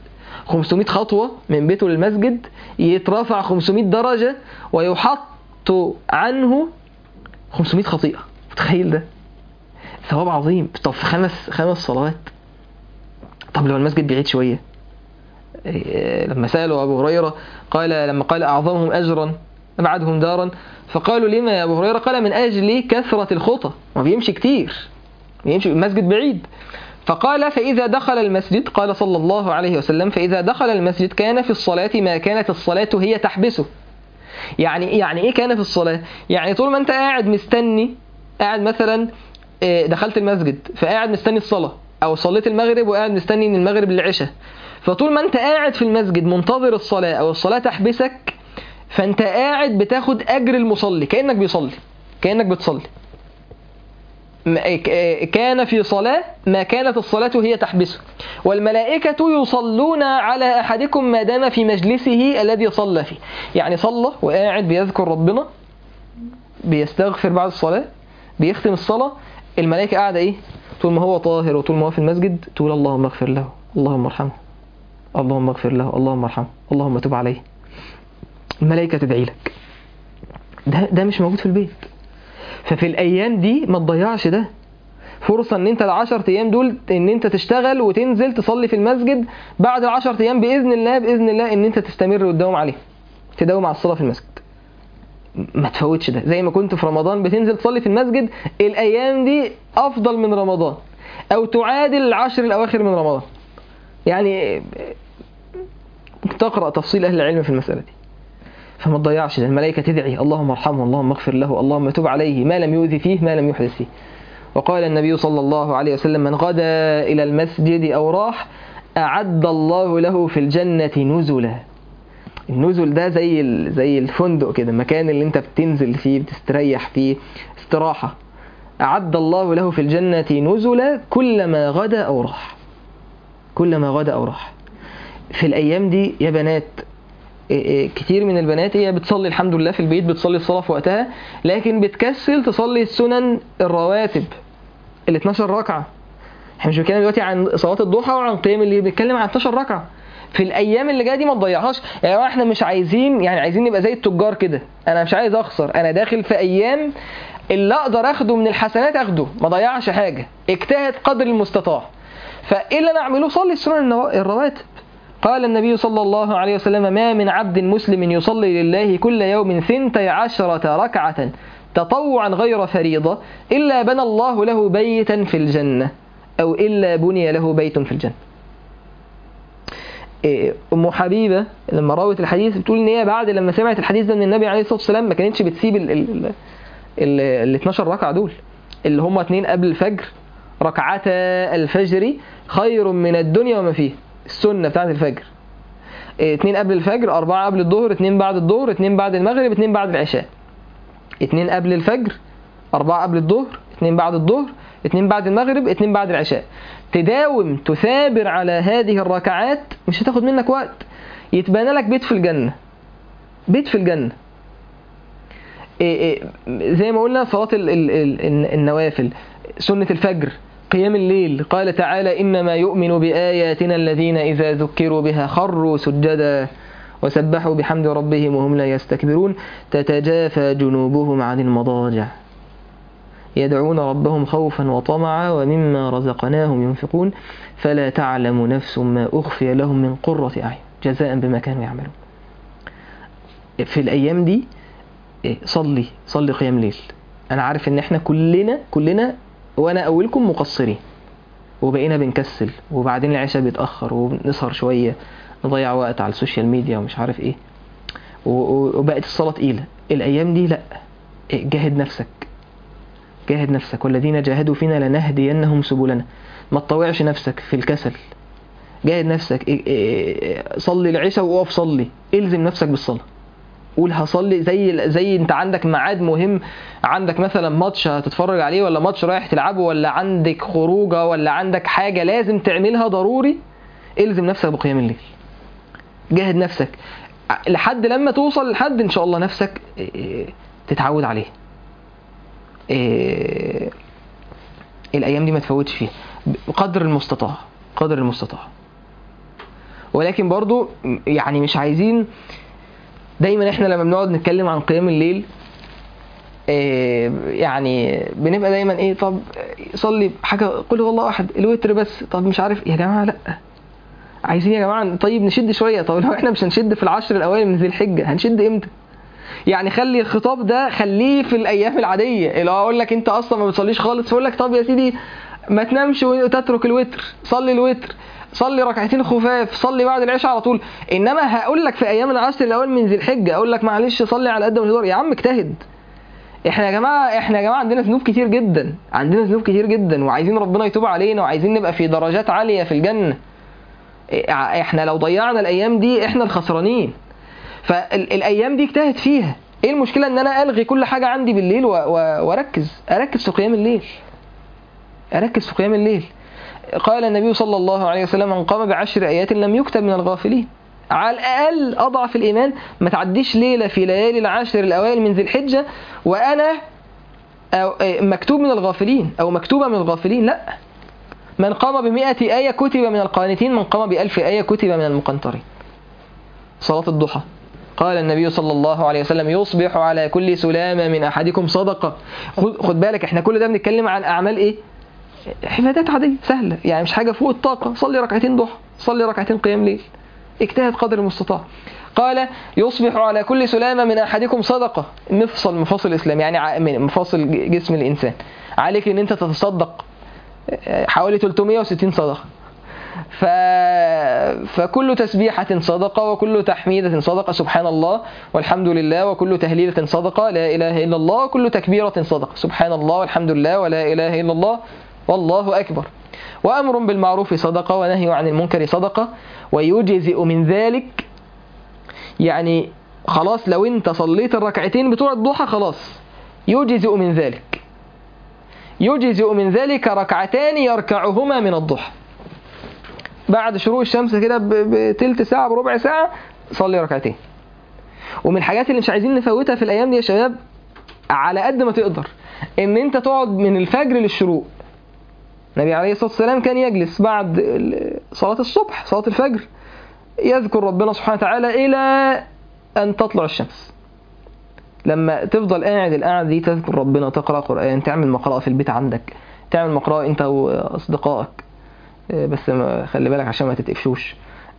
500 خطوة من بيته للمسجد يترفع 500 درجة ويحط عنه 500 خطيئة متخيل ده ثواب عظيم طب في خمس خمس صلوات طب لو المسجد بعيد شوية إيه، لما سألوا أبو هريرة قال لما قال أعظمهم أجرا أبعدهم دارا فقالوا لما يا أبو هريرة قال من أجل كثرة الخطى ما بيمشي كتير بيمشي المسجد بعيد فقال فإذا دخل المسجد قال صلى الله عليه وسلم فإذا دخل المسجد كان في الصلاة ما كانت الصلاة هي تحبسه يعني يعني ايه كان في الصلاة يعني طول ما انت قاعد مستني قاعد مثلا آه، دخلت المسجد فقاعد مستني الصلاة او صليت المغرب وقاعد مستني من المغرب للعشاء فطول ما انت قاعد في المسجد منتظر الصلاة او الصلاة تحبسك فانت قاعد بتاخد اجر المصلي كأنك بيصلي كأنك بتصلي م- ك- كان في صلاة ما كانت الصلاة هي تحبسه والملائكة يصلون على أحدكم ما دام في مجلسه الذي صلى فيه يعني صلى وقاعد بيذكر ربنا بيستغفر بعد الصلاة بيختم الصلاة الملائكة قاعدة إيه طول ما هو طاهر وطول ما هو في المسجد تقول اللهم اغفر له اللهم ارحمه اللهم اغفر له اللهم ارحمه اللهم تب عليه الملائكة تدعي لك ده ده مش موجود في البيت ففي الايام دي ما تضيعش ده فرصة ان انت العشر ايام دول ان انت تشتغل وتنزل تصلي في المسجد بعد العشر ايام باذن الله باذن الله ان انت تستمر وتداوم عليه تداوم على الصلاة في المسجد ما تفوتش ده زي ما كنت في رمضان بتنزل تصلي في المسجد الايام دي افضل من رمضان او تعادل العشر الاواخر من رمضان يعني ممكن تقرا تفصيل اهل العلم في المساله دي فما تضيعش ده الملائكه تدعي اللهم ارحمه اللهم اغفر له اللهم تب عليه ما لم يؤذي فيه ما لم يحدث فيه وقال النبي صلى الله عليه وسلم من غدا الى المسجد او راح اعد الله له في الجنه نزلا النزل ده زي ال- زي الفندق كده المكان اللي انت بتنزل فيه بتستريح فيه استراحة أعد الله له في الجنة نزلا كلما غدا أو راح كلما غدا أو راح في الأيام دي يا بنات إيه إيه كتير من البنات هي بتصلي الحمد لله في البيت بتصلي الصلاة في وقتها لكن بتكسل تصلي السنن الرواتب ال 12 ركعة احنا مش بنتكلم دلوقتي عن صلاة الضحى وعن قيام الليل بنتكلم عن 12 ركعة في الايام اللي جايه دي ما تضيعهاش يا جماعه احنا مش عايزين يعني عايزين نبقى زي التجار كده انا مش عايز اخسر انا داخل في ايام اللي اقدر اخده من الحسنات اخده ما ضيعش حاجه اجتهد قدر المستطاع فايه اللي انا اعمله صلي السنن النوا- الرواتب قال النبي صلى الله عليه وسلم ما من عبد مسلم يصلي لله كل يوم ثنتي عشرة ركعة تطوعا غير فريضة إلا بنى الله له بيتا في الجنة أو إلا بني له بيت في الجنة إيه، ام حبيبه لما راوت الحديث بتقول ان هي بعد لما سمعت الحديث ده من النبي عليه الصلاه والسلام ما كانتش بتسيب ال ال ال ال ال 12 ركعه دول اللي هم اتنين قبل الفجر ركعتا الفجر خير من الدنيا وما فيها السنه بتاعت الفجر إيه، اتنين قبل الفجر اربعه قبل الظهر اتنين بعد الظهر اتنين بعد المغرب اتنين بعد العشاء اتنين قبل الفجر أربعة قبل الظهر اتنين بعد الظهر اتنين بعد المغرب اتنين بعد العشاء تداوم تثابر على هذه الركعات مش هتاخد منك وقت يتبنى لك بيت في الجنة بيت في الجنة إيه إيه زي ما قلنا صلاة ال ال ال النوافل سنة الفجر قيام الليل قال تعالى إنما يؤمن بآياتنا الذين إذا ذكروا بها خروا سجدا وسبحوا بحمد ربهم وهم لا يستكبرون تتجافى جنوبهم عن المضاجع يدعون ربهم خوفا وطمعا ومما رزقناهم ينفقون فلا تعلم نفس ما أخفي لهم من قرة أعين جزاء بما كانوا يعملون في الأيام دي إيه، صلي صلي قيام ليل أنا عارف إن إحنا كلنا كلنا وأنا أولكم مقصرين وبقينا بنكسل وبعدين العشاء بيتأخر وبنسهر شوية نضيع وقت على السوشيال ميديا ومش عارف إيه و- و- وبقت الصلاة تقيلة الأيام دي لأ إيه، جاهد نفسك جاهد نفسك والذين جاهدوا فينا لنهدينهم سبلنا ما تطوعش نفسك في الكسل جاهد نفسك إيه- إيه- صلي العشاء وقف صلي الزم نفسك بالصلاة قول هصلي زي زي انت عندك ميعاد مهم عندك مثلا ماتش هتتفرج عليه ولا ماتش رايح تلعبه ولا عندك خروجه ولا عندك حاجه لازم تعملها ضروري الزم نفسك بقيام الليل جاهد نفسك ع- لحد لما توصل لحد ان شاء الله نفسك إيه، تتعود عليه إيه، الايام دي ما تفوتش فيها بقدر المستطاع قدر المستطاع ولكن برضو يعني مش عايزين دايما احنا لما بنقعد نتكلم عن قيام الليل إيه يعني بنبقى دايما ايه طب صلي حاجه قل هو الله احد الوتر بس طب مش عارف يا جماعه لا عايزين يا جماعه طيب نشد شويه طب لو احنا مش هنشد في العشر الاوائل من ذي الحجه هنشد امتى يعني خلي الخطاب ده خليه في الايام العاديه اللي هو اقول لك انت اصلا ما بتصليش خالص فاقول لك طب يا سيدي ما تنامش وتترك الوتر صلي الوتر صلي ركعتين خفاف صلي بعد العشاء على طول انما هقول لك في ايام العشر الاول من ذي الحجه اقول لك معلش صلي على قد ما تقدر يا عم اجتهد احنا يا جماعه احنا يا جماعه عندنا ذنوب كتير جدا عندنا ذنوب كتير جدا وعايزين ربنا يتوب علينا وعايزين نبقى في درجات عاليه في الجنه احنا لو ضيعنا الايام دي احنا الخسرانين فالايام دي اجتهد فيها ايه المشكله ان انا الغي كل حاجه عندي بالليل و... و... واركز اركز في قيام الليل اركز في قيام الليل قال النبي صلى الله عليه وسلم من قام بعشر ايات لم يكتب من الغافلين على الاقل اضعف الايمان ما تعديش ليله في ليالي العاشر الاوائل من ذي الحجه وانا أو مكتوب من الغافلين او مكتوبه من الغافلين لا من قام بمئة آية كتب من القانتين من قام بألف آية كتب من المقنطرين صلاة الضحى قال النبي صلى الله عليه وسلم يصبح على كل سلامة من أحدكم صدقة خد بالك احنا كل ده بنتكلم عن أعمال ايه عبادات عادية سهلة يعني مش حاجة فوق الطاقة صلي ركعتين ضحى صلي ركعتين قيام ليل اجتهد قدر المستطاع قال يصبح على كل سلامة من أحدكم صدقة مفصل مفاصل الإسلام يعني مفاصل جسم الإنسان عليك ان انت تتصدق حوالي 360 صدقة ف... فكل تسبيحة صدقة وكل تحميدة صدقة سبحان الله والحمد لله وكل تهليلة صدقة لا إله إلا الله وكل تكبيرة صدقة سبحان الله والحمد لله ولا إله إلا الله والله أكبر وأمر بالمعروف صدقة ونهي عن المنكر صدقة ويجزئ من ذلك يعني خلاص لو انت صليت الركعتين بتوع الضحى خلاص يجزئ من ذلك يجزئ من ذلك ركعتان يركعهما من الضحى بعد شروق الشمس كده بتلت ساعة بربع ساعة صلي ركعتين ومن الحاجات اللي مش عايزين نفوتها في الأيام دي يا شباب على قد ما تقدر إن أنت تقعد من الفجر للشروق النبي عليه الصلاة والسلام كان يجلس بعد صلاة الصبح صلاة الفجر يذكر ربنا سبحانه وتعالى إلى أن تطلع الشمس لما تفضل قاعد القعدة دي تذكر ربنا تقرأ قرآن تعمل مقرأة في البيت عندك تعمل مقرأة أنت وأصدقائك بس خلي بالك عشان ما تتقفشوش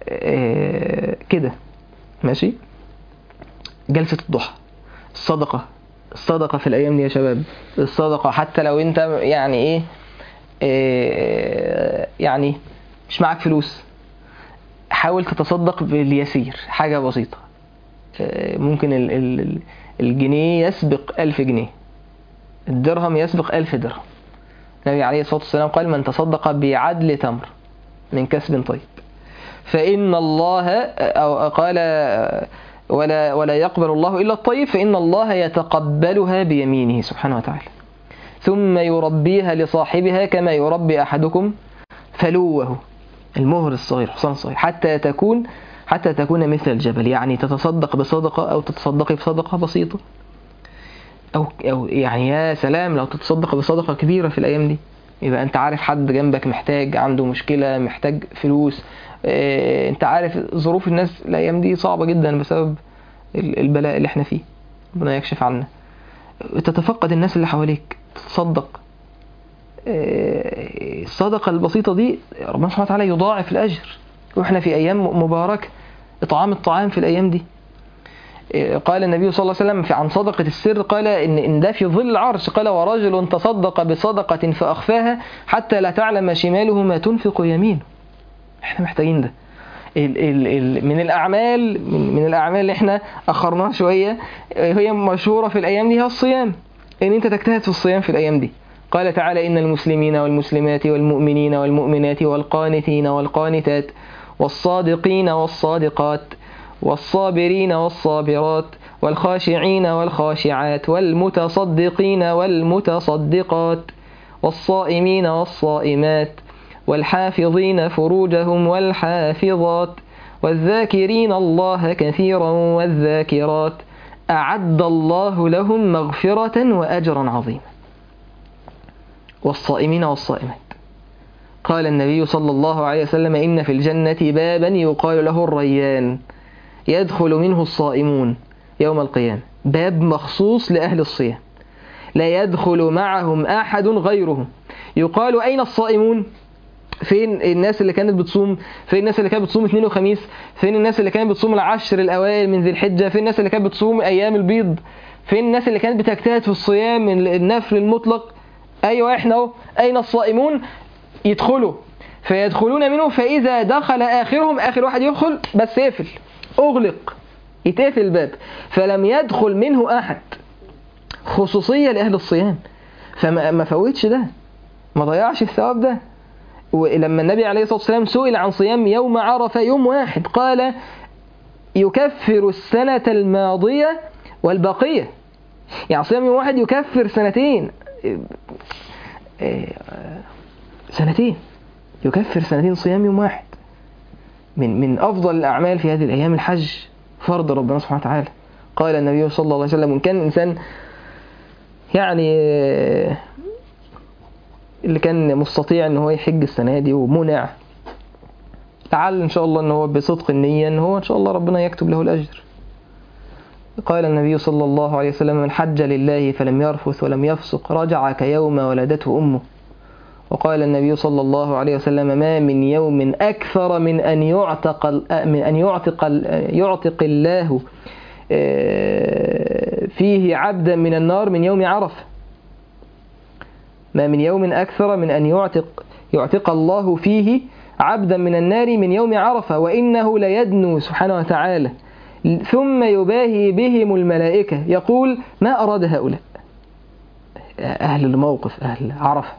كده ماشي جلسة الضحى الصدقة الصدقة في الأيام دي يا شباب الصدقة حتى لو أنت يعني إيه, إيه يعني مش معاك فلوس حاول تتصدق باليسير حاجة بسيطة ممكن ال ال الجنيه يسبق ألف جنيه الدرهم يسبق ألف درهم النبي عليه الصلاة والسلام قال من تصدق بعدل تمر من كسب طيب فإن الله أو قال ولا ولا يقبل الله إلا الطيب فإن الله يتقبلها بيمينه سبحانه وتعالى ثم يربيها لصاحبها كما يربي أحدكم فلوه المهر الصغير حصان الصغير حتى تكون حتى تكون مثل الجبل يعني تتصدق بصدقة أو تتصدقي بصدقة بسيطة أو, أو يعني يا سلام لو تتصدق بصدقة كبيرة في الأيام دي يبقى أنت عارف حد جنبك محتاج عنده مشكلة محتاج فلوس اه أنت عارف ظروف الناس الأيام دي صعبة جدا بسبب البلاء اللي احنا فيه ربنا يكشف عنا تتفقد الناس اللي حواليك تتصدق اه الصدقة البسيطة دي ربنا سبحانه وتعالى يضاعف الأجر واحنا في أيام مباركة إطعام الطعام في الأيام دي قال النبي صلى الله عليه وسلم في عن صدقة السر قال إن, إن ده في ظل العرش قال ورجل تصدق بصدقة فأخفاها حتى لا تعلم شماله ما تنفق يمينه احنا محتاجين ده ال ال ال من الأعمال من, من الأعمال اللي احنا أخرناها شوية هي مشهورة في الأيام دي هي الصيام إن أنت تجتهد في الصيام في الأيام دي قال تعالى إن المسلمين والمسلمات والمؤمنين والمؤمنات والقانتين والقانتات والصادقين والصادقات والصابرين والصابرات والخاشعين والخاشعات والمتصدقين والمتصدقات والصائمين والصائمات والحافظين فروجهم والحافظات والذاكرين الله كثيرا والذاكرات أعد الله لهم مغفرة وأجرا عظيما والصائمين والصائمات قال النبي صلى الله عليه وسلم إن في الجنة بابا يقال له الريان يدخل منه الصائمون يوم القيامة باب مخصوص لأهل الصيام لا يدخل معهم أحد غيرهم يقال أين الصائمون فين الناس اللي كانت بتصوم فين الناس اللي كانت بتصوم اثنين وخميس فين الناس اللي كانت بتصوم العشر الأوائل من ذي الحجة فين الناس اللي كانت بتصوم أيام البيض فين الناس اللي كانت بتجتهد في الصيام من النفل المطلق أيوة إحنا أهو أين الصائمون يدخلوا فيدخلون منه فإذا دخل آخرهم آخر واحد يدخل بس يقفل أغلق يتقفل الباب فلم يدخل منه أحد خصوصية لأهل الصيام فما ما فوتش ده ما ضيعش الثواب ده ولما النبي عليه الصلاة والسلام سئل عن صيام يوم عرفة يوم واحد قال يكفر السنة الماضية والبقية يعني صيام يوم واحد يكفر سنتين سنتين يكفر سنتين صيام يوم واحد من من أفضل الأعمال في هذه الأيام الحج فرض ربنا سبحانه وتعالى قال النبي صلى الله عليه وسلم إن كان الإنسان يعني اللي كان مستطيع ان هو يحج السنه دي ومنع لعل ان شاء الله ان هو بصدق النيه ان هو ان شاء الله ربنا يكتب له الاجر قال النبي صلى الله عليه وسلم من حج لله فلم يرفث ولم يفسق رجع كيوم ولدته امه وقال النبي صلى الله عليه وسلم ما من يوم اكثر من ان يعتق من ان يعتق يعتق الله فيه عبدا من النار من يوم عرفه ما من يوم أكثر من أن يعتق يعتق الله فيه عبدا من النار من يوم عرفة وإنه ليدنو سبحانه وتعالى ثم يباهي بهم الملائكة يقول ما أراد هؤلاء أهل الموقف أهل عرفة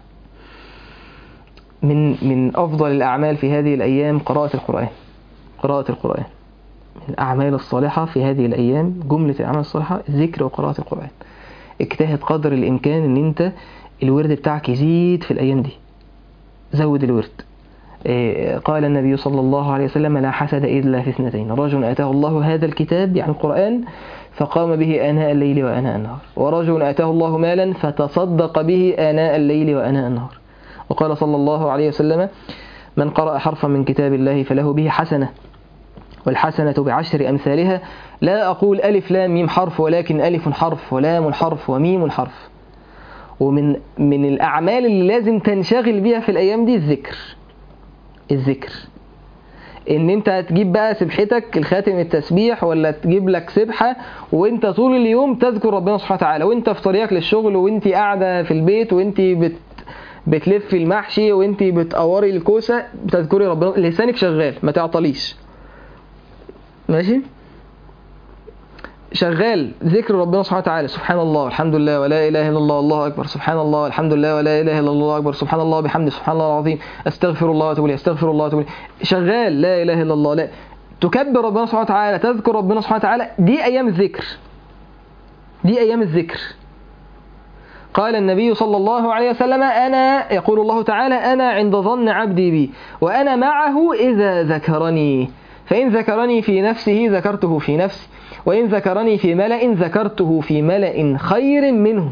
من من أفضل الأعمال في هذه الأيام قراءة القرآن قراءة القرآن من الأعمال الصالحة في هذه الأيام جملة الأعمال الصالحة ذكر وقراءة القرآن اجتهد قدر الإمكان أن أنت الورد بتاعك يزيد في الأيام دي زود الورد قال النبي صلى الله عليه وسلم لا حسد إلا في اثنتين رجل آتاه الله هذا الكتاب يعني القرآن فقام به آناء الليل وآناء النهار ورجل آتاه الله مالا فتصدق به آناء الليل وآناء النهار وقال صلى الله عليه وسلم من قرأ حرفا من كتاب الله فله به حسنة والحسنة بعشر أمثالها لا أقول ألف لام ميم حرف ولكن ألف حرف ولام حرف وميم حرف ومن من الأعمال اللي لازم تنشغل بيها في الأيام دي الذكر الذكر ان انت تجيب بقى سبحتك الخاتم التسبيح ولا تجيب لك سبحة وانت طول اليوم تذكر ربنا سبحانه وتعالى وانت في طريقك للشغل وانت قاعدة في البيت وانت بت بتلفي المحشي وانت بتقوري الكوسة بتذكري ربنا لسانك شغال ما تعطليش ماشي شغال ذكر ربنا سبحانه وتعالى سبحان الله الحمد لله ولا اله الا الله الله اكبر سبحان الله الحمد لله ولا اله الا الله اكبر سبحان الله بحمده سبحان الله العظيم استغفر الله واتوب اليه استغفر الله واتوب اليه شغال لا اله الا الله لا تكبر ربنا سبحانه وتعالى تذكر ربنا سبحانه وتعالى دي ايام الذكر دي ايام الذكر قال النبي صلى الله عليه وسلم انا يقول الله تعالى انا عند ظن عبدي بي وانا معه اذا ذكرني فان ذكرني في نفسه ذكرته في نفسي وإن ذكرني في ملأ ذكرته في ملأ خير منه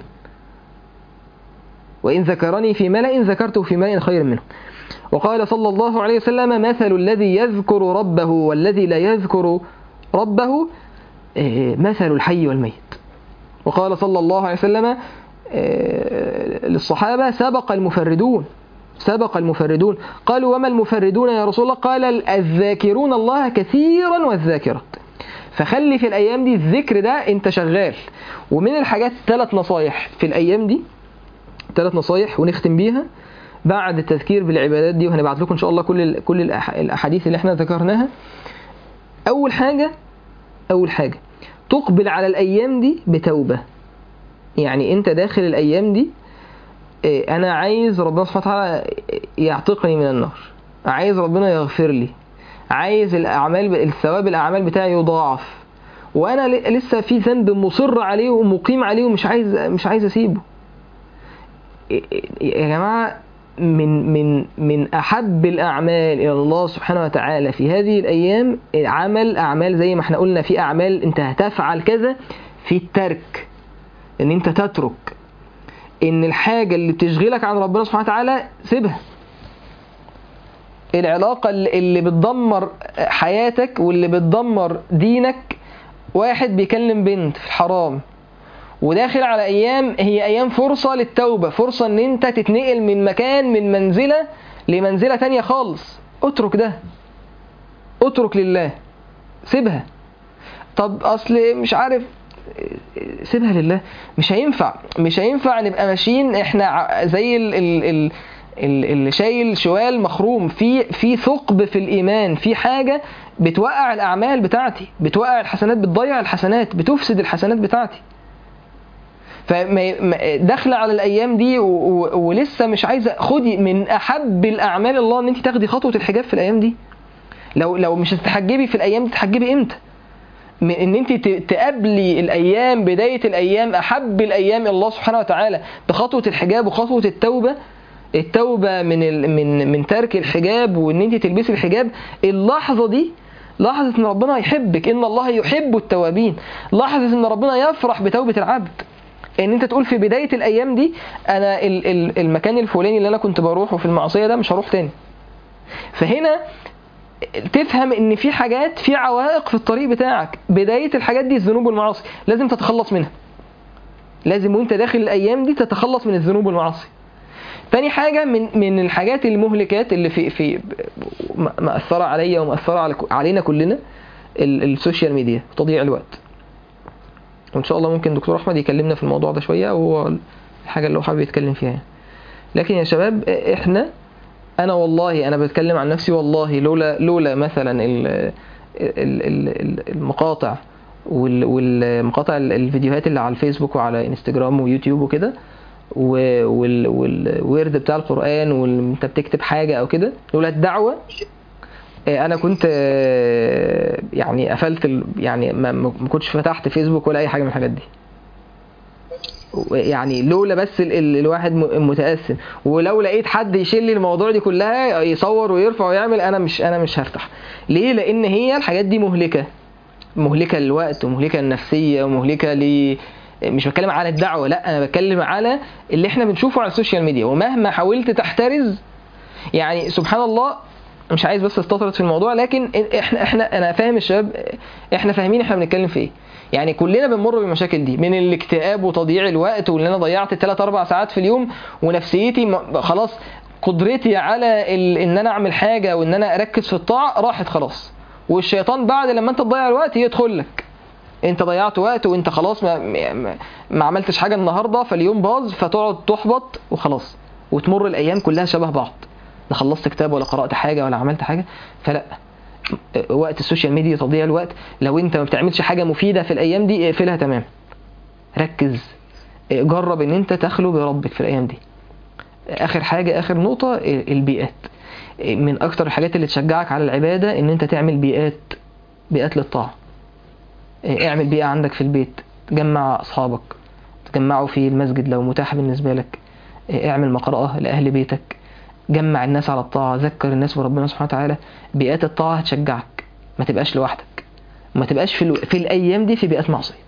وإن ذكرني في ملأ ذكرته في ملأ خير منه وقال صلى الله عليه وسلم مثل الذي يذكر ربه والذي لا يذكر ربه مثل الحي والميت وقال صلى الله عليه وسلم للصحابة سبق المفردون سبق المفردون قالوا وما المفردون يا رسول الله قال الذاكرون الله كثيرا والذاكرات فخلي في الايام دي الذكر ده انت شغال ومن الحاجات ثلاث نصايح في الايام دي ثلاث نصايح ونختم بيها بعد التذكير بالعبادات دي وهنبعت لكم ان شاء الله كل كل الاحاديث اللي احنا ذكرناها اول حاجه اول حاجه تقبل على الايام دي بتوبه يعني انت داخل الايام دي انا عايز ربنا سبحانه وتعالى يعتقني من النار عايز ربنا يغفر لي عايز الاعمال الثواب الاعمال بتاعي يضاعف وانا لسه في ذنب مصر عليه ومقيم عليه ومش عايز مش عايز اسيبه يا جماعه من من من احب الاعمال الى الله سبحانه وتعالى في هذه الايام عمل اعمال زي ما احنا قلنا في اعمال انت هتفعل كذا في الترك ان انت تترك ان الحاجه اللي بتشغلك عن ربنا سبحانه وتعالى سيبها العلاقة اللي اللي بتدمر حياتك واللي بتدمر دينك واحد بيكلم بنت في الحرام وداخل على ايام هي ايام فرصة للتوبة فرصة ان انت تتنقل من مكان من منزلة لمنزلة تانية خالص اترك ده اترك لله سيبها طب اصل مش عارف سيبها لله مش هينفع مش هينفع نبقى ماشيين احنا ع- زي ال ال ال ال- اللي شايل شوال مخروم في في ثقب في الايمان في حاجه بتوقع الاعمال بتاعتي بتوقع الحسنات بتضيع الحسنات بتفسد الحسنات بتاعتي فداخله على الايام دي و- و- ولسه مش عايزه خدي من احب الاعمال الله ان انت تاخدي خطوه الحجاب في الايام دي لو لو مش هتتحجبي في الايام دي تتحجبي امتى من ان انت ت- تقابلي الايام بدايه الايام احب الايام إلى الله سبحانه وتعالى بخطوه الحجاب وخطوه التوبه التوبه من ال من من ترك الحجاب وان انت تلبسي الحجاب اللحظه دي لحظه ان ربنا يحبك ان الله يحب التوابين لحظه ان ربنا يفرح بتوبه العبد ان انت تقول في بدايه الايام دي انا ال- ال- المكان الفلاني اللي انا كنت بروحه في المعصيه ده مش هروح تاني فهنا تفهم ان في حاجات في عوائق في الطريق بتاعك بدايه الحاجات دي الذنوب والمعاصي لازم تتخلص منها لازم وانت داخل الايام دي تتخلص من الذنوب والمعاصي تاني حاجه من من الحاجات المهلكات اللي في في م- مأثره عليا ومأثره على علينا كلنا ال- السوشيال ميديا تضييع الوقت وان شاء الله ممكن دكتور احمد يكلمنا في الموضوع ده شويه وهو الحاجه اللي هو حابب يتكلم فيها يعني. لكن يا شباب احنا انا والله انا بتكلم عن نفسي والله لولا لولا مثلا ال- ال- ال- المقاطع وال- والمقاطع ال- الفيديوهات اللي على الفيسبوك وعلى انستجرام ويوتيوب وكده و- وال- والورد بتاع القرآن وانت بتكتب حاجة او كده لولا الدعوة آه، انا كنت آه، يعني قفلت ال- يعني ما ما ما كنتش فتحت فيسبوك ولا اي حاجة من الحاجات دي يعني لولا بس ال ال الواحد م- متأثر ولو لقيت حد يشيل لي الموضوع دي كلها يصور ويرفع ويعمل انا مش انا مش هرتاح ليه لان هي الحاجات دي مهلكة مهلكة للوقت ومهلكة للنفسية ومهلكة ل مش بتكلم على الدعوة لا انا بتكلم على اللي احنا بنشوفه على السوشيال ميديا ومهما حاولت تحترز يعني سبحان الله مش عايز بس استطرد في الموضوع لكن احنا احنا انا فاهم الشباب احنا فاهمين احنا بنتكلم في ايه يعني كلنا بنمر بالمشاكل دي من الاكتئاب وتضييع الوقت وان انا ضيعت 3 4 ساعات في اليوم ونفسيتي م- خلاص قدرتي على ال... ان انا اعمل حاجه وان انا اركز في الطاعه راحت خلاص والشيطان بعد لما انت تضيع الوقت يدخل لك انت ضيعت وقت وانت خلاص ما, ما, ما عملتش حاجه النهارده فاليوم باظ فتقعد تحبط وخلاص وتمر الايام كلها شبه بعض لا خلصت كتاب ولا قرات حاجه ولا عملت حاجه فلا وقت السوشيال ميديا تضييع الوقت لو انت ما بتعملش حاجه مفيده في الايام دي اقفلها تمام ركز جرب ان انت تخلو بربك في الايام دي اخر حاجه اخر نقطه البيئات من اكتر الحاجات اللي تشجعك على العباده ان انت تعمل بيئات بيئات للطاعه اعمل بيئه عندك في البيت تجمع اصحابك تجمعوا في المسجد لو متاح بالنسبه لك اعمل مقرأة لأهل بيتك جمع الناس على الطاعة ذكر الناس بربنا سبحانه وتعالى بيئات الطاعة هتشجعك ما تبقاش لوحدك ما تبقاش في, الو... في الأيام دي في بيئات معصية